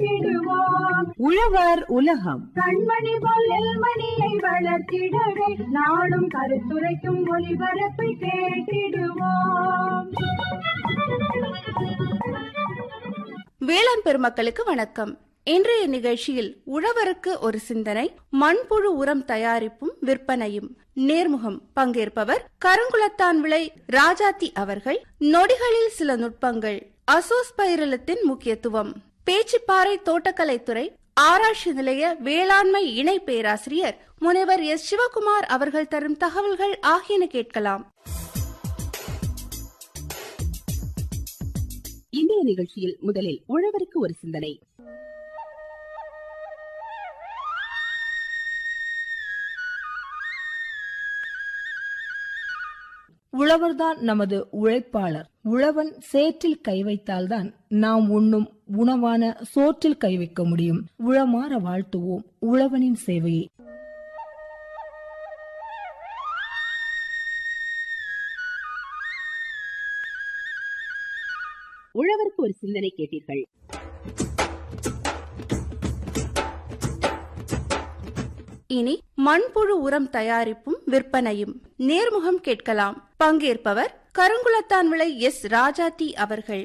கேட்டிடுவோம் உழவர் உலகம் கண்மணி போல் நெல்மணியை வளர்த்திடவே நாடும் கருத்துரைக்கும் ஒளிபரப்பை கேட்டிடுவோம் வேளாண் பெருமக்களுக்கு வணக்கம் இன்றைய நிகழ்ச்சியில் உழவருக்கு ஒரு சிந்தனை மண்புழு உரம் தயாரிப்பும் விற்பனையும் நேர்முகம் பங்கேற்பவர் கருங்குளத்தான் விளை ராஜாத்தி அவர்கள் நொடிகளில் சில நுட்பங்கள் அசோஸ்பைரலத்தின் முக்கியத்துவம் பேச்சிப்பாறை தோட்டக்கலைத்துறை ஆராய்ச்சி நிலைய வேளாண்மை இணை பேராசிரியர் முனைவர் எஸ் சிவகுமார் அவர்கள் தரும் தகவல்கள் ஆகியன கேட்கலாம் இன்றைய நிகழ்ச்சியில் முதலில் உழவருக்கு ஒரு சிந்தனை உழவர்தான் நமது உழைப்பாளர் உழவன் சேற்றில் கை வைத்தால்தான் நாம் உண்ணும் உணவான சோற்றில் கை வைக்க முடியும் உளமாற வாழ்த்துவோம் உழவனின் சேவையை உழவருக்கு ஒரு சிந்தனை கேட்டீர்கள் இனி மண்புழு உரம் தயாரிப்பும் விற்பனையும் நேர்முகம் கேட்கலாம் பங்கேற்பவர் கருங்குளத்தான் விளை எஸ் ராஜாத்தி அவர்கள்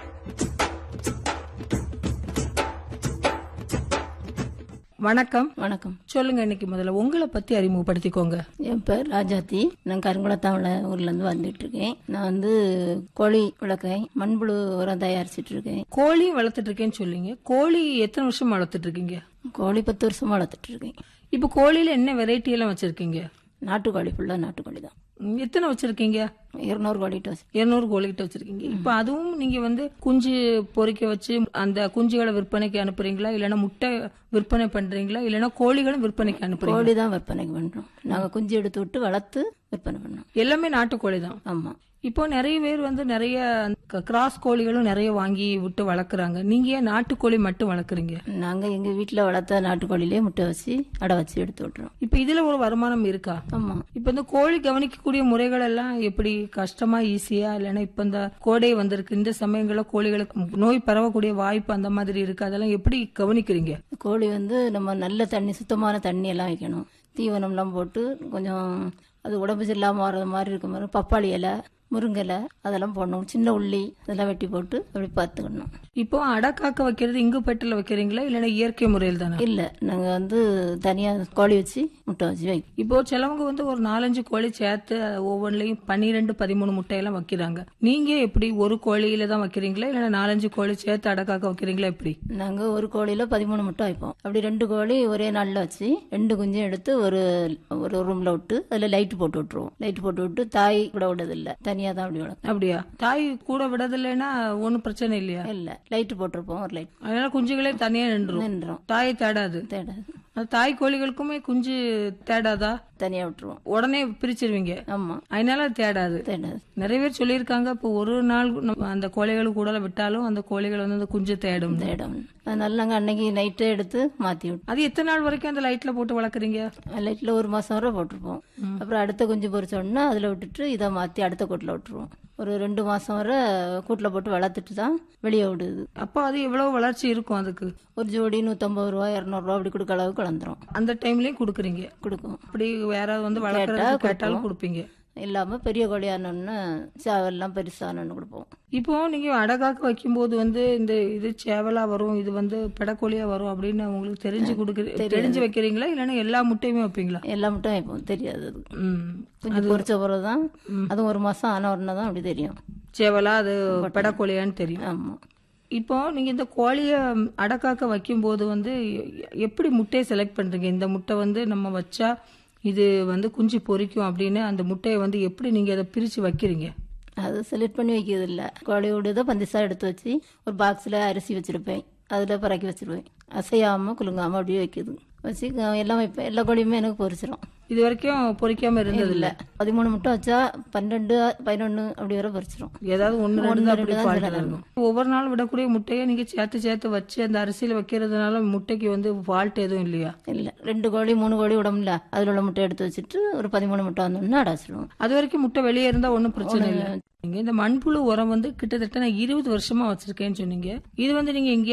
வணக்கம் வணக்கம் சொல்லுங்க இன்னைக்கு முதல்ல உங்களை பத்தி அறிமுகப்படுத்திக்கோங்க என் பேர் ராஜாத்தி நான் கருங்குளத்தாவில் ஊர்லேருந்து வந்துட்டு இருக்கேன் நான் வந்து கோழி வளர்க்கேன் மண்புழு உரம் தயாரிச்சிட்டு இருக்கேன் கோழி வளர்த்துட்டு இருக்கேன்னு சொல்லிங்க கோழி எத்தனை வருஷம் வளர்த்துட்டு இருக்கீங்க கோழி பத்து வருஷமா வளர்த்துட்டு இருக்கேன் இப்ப கோழியில என்ன வெரைட்டி எல்லாம் வச்சிருக்கீங்க நாட்டுக்கோழி ஃபுல்லாக நாட்டுக்கோழி தான் ம், எத்தனை வச்சிருக்கீங்க இருநூறு கோழிட்டு வச்சு இருநூறு கோழிகிட்ட வச்சிருக்கீங்க இப்ப அதுவும் நீங்க வந்து குஞ்சு பொறிக்க வச்சு அந்த குஞ்சுகளை விற்பனைக்கு அனுப்புறீங்களா இல்லைன்னா முட்டை விற்பனை பண்றீங்களா இல்லைன்னா கோழிகளும் விற்பனைக்கு அனுப்புறீங்களா கோழி தான் விற்பனைக்கு பண்ணுறோம் நாங்கள் குஞ்சு எடுத்து விட்டு வளர்த்து விற்பனை பண்ணோம் எல்லாமே நாட்டுக்கோழி தான் ஆமாம் இப்போ நிறைய பேர் வந்து நிறைய கிராஸ் கோழிகளும் நிறைய வாங்கி விட்டு வளர்க்குறாங்க நீங்க ஏன் நாட்டுக்கோழி மட்டும் வளர்க்குறீங்க நாங்கள் எங்கள் வீட்டில் வளர்த்த நாட்டுக்கோழிலே முட்டை வச்சு அடை வச்சு எடுத்து விட்டுறோம் இப்போ இதுல ஒரு வருமானம் இருக்கா ஆமாம் இப்ப இந்த கோழி கவனிக்கக்கூடிய முறைகள் எல்லாம் எப்படி கஷ்டமா ஈஸியா இல்லைன்னா இப்ப இந்த கோடை வந்திருக்கு இந்த சமயங்களில் கோழிகளுக்கு நோய் பரவக்கூடிய வாய்ப்பு அந்த மாதிரி இருக்கு அதெல்லாம் எப்படி கவனிக்கிறீங்க கோழி வந்து நம்ம நல்ல தண்ணி சுத்தமான தண்ணி எல்லாம் வைக்கணும் தீவனம்லாம் போட்டு கொஞ்சம் அது உடம்பு சரியில்லாமல் வர்றது மாதிரி இருக்க மாதிரி பப்பாளி இலை முருங்கலை அதெல்லாம் போடணும் சின்ன உள்ளி அதெல்லாம் வெட்டி போட்டு அப்படி பார்த்துக்கணும் இப்போ அடக்காக்க வைக்கிறது இங்கு பெட்டில் வைக்கிறீங்களா இல்லைன்னா இயற்கை முறையில் தானே இல்லை நாங்கள் வந்து தனியாக கோழி வச்சு முட்டை வச்சு வை இப்போ சிலவங்க வந்து ஒரு நாலஞ்சு கோழி சேர்த்து ஒவ்வொன்றிலையும் பன்னிரெண்டு பதிமூணு முட்டையெல்லாம் வைக்கிறாங்க நீங்க எப்படி ஒரு கோழியில தான் வைக்கிறீங்களா இல்லைன்னா நாலஞ்சு கோழி சேர்த்து அடக்காக்க வைக்கிறீங்களா எப்படி நாங்கள் ஒரு கோழியில் பதிமூணு முட்டை வைப்போம் அப்படி ரெண்டு கோழி ஒரே நாளில் வச்சு ரெண்டு குஞ்சையும் எடுத்து ஒரு ஒரு ரூமில் விட்டு அதில் லைட் போட்டு விட்டுருவோம் லைட் போட்டு விட்டு தாய் கூட விடுறதில்ல தனியாக தான் அப்படி வளர்க்கும் அப்படியா தாய் கூட விடதில்லைன்னா ஒன்றும் பிரச்சனை இல்லையா இல்லை லைட்டு போட்டிருப்போம் ஒரு லைட் அதனால குஞ்சுகளே தனியா நின்றுரும் நின்றோம் தாயை தேடாது தேடாது அது தாய் கோழிகளுக்குமே குஞ்சு தேடாதா தனியாக விட்டுருவோம் உடனே பிரிச்சிருவீங்க ஆமாம் அதனால அது தேடாது தேடாது நிறைய பேர் சொல்லியிருக்காங்க இப்போ ஒரு நாள் நம்ம அந்த கோழிகள் கூட விட்டாலும் அந்த கோழிகள் வந்து அந்த குஞ்சு தேடும் தேடும் அதனால நாங்கள் அன்னைக்கு நைட்டே எடுத்து மாற்றி விட்டோம் அது எத்தனை நாள் வரைக்கும் அந்த லைட்ல போட்டு வளர்க்குறீங்க லைட்டில் ஒரு மாதம் வரை போட்டிருப்போம் அப்புறம் அடுத்த குஞ்சு பொறிச்சோடனே அதில் விட்டுட்டு இதை மாற்றி அடுத்த கூட்டில் விட்டுருவோம் ஒரு ரெண்டு மாதம் வரை கூட்டில் போட்டு வளர்த்துட்டு தான் வெளியே விடுது அப்போ அது எவ்வளவு வளர்ச்சி இருக்கும் அதுக்கு ஒரு ஜோடி நூற்றம்பது ரூபா இரநூறுவா அப்படி கொடுக்க அளவுக்கு வளர்ந்துரும் அந்த டைம்லயும் கொடுக்குறீங்க கொடுக்கும் அப்படி வேற வந்து வளர்க்குறது கேட்டாலும் கொடுப்பீங்க இல்லாமல் பெரிய கோழியானோன்னு சேவல்லாம் பெருசானு கொடுப்போம் இப்போ நீங்க அடகாக்க வைக்கும்போது வந்து இந்த இது சேவலா வரும் இது வந்து பெடக்கோழியா வரும் அப்படின்னு உங்களுக்கு தெரிஞ்சு கொடுக்குற தெரிஞ்சு வைக்கிறீங்களா இல்லைன்னா எல்லா முட்டையுமே வைப்பீங்களா எல்லா மட்டும் வைப்போம் தெரியாது அது ம் குஞ்சு பொறிச்ச பிறகு தான் அதுவும் ஒரு மாதம் ஆன உடனே தான் அப்படி தெரியும் சேவலா அது பெடக்கோழியான்னு தெரியும் ஆமாம் இப்போ நீங்க இந்த கோழிய அடக்காக்க வைக்கும்போது வந்து எ- எப்படி முட்டையை செலக்ட் பண்றீங்க இந்த முட்டை வந்து நம்ம வச்சா இது வந்து குஞ்சு பொரிக்கும் அப்படின்னு அந்த முட்டையை வந்து எப்படி நீங்க அதை பிரிச்சு வைக்கிறீங்க அது செலக்ட் பண்ணி வைக்கிறது இல்லை கோழியோட தான் பந்திசா எடுத்து வச்சு ஒரு பாக்ஸில் அரிசி வச்சிருப்பேன் அதில் பறக்கி வச்சிருவேன் அசையாமல் குலுங்காமல் அப்படியே வைக்கிது வச்சு க- எல்லாம் வைப்பேன் எல்லா கோழியுமே எனக்கு பொரிச்சிடும் இது வரைக்கும் பொரிக்காம இருந்தது இல்ல பதிமூணு முட்டை வச்சா பன்னெண்டு பதினொன்று அப்படி வரை பொரிச்சிடும் ஏதாவது ஒண்ணு ரெண்டு தான் அப்படி ரெண்டு தான் fault சில இருக்கும் ஒவ்வொரு நாள் விடக்கூடிய முட்டையை நீங்க சேர்த்து சேர்த்து வச்சு அந்த அரிசியில வைக்கிறதுனால முட்டைக்கு வந்து ஃபால்ட் எதுவும் இல்லையா இல்லை ரெண்டு கோழி மூணு கோழி விடமுல்ல அதில் உள்ள முட்டை எடுத்து வச்சுட்டு ஒரு பதிமூணு முட்டை வந்தோடனே அடைச்சிடுவோம் அது வரைக்கும் முட்டை வெளியே இருந்தா ஒன்றும் பிரச்சனை இல்லை நீங்க இந்த மண்புழு உரம் வந்து கிட்டத்தட்ட நான் இருபது வருஷமா வச்சிருக்கேன்னு சொன்னீங்க இது வந்து நீங்க எங்க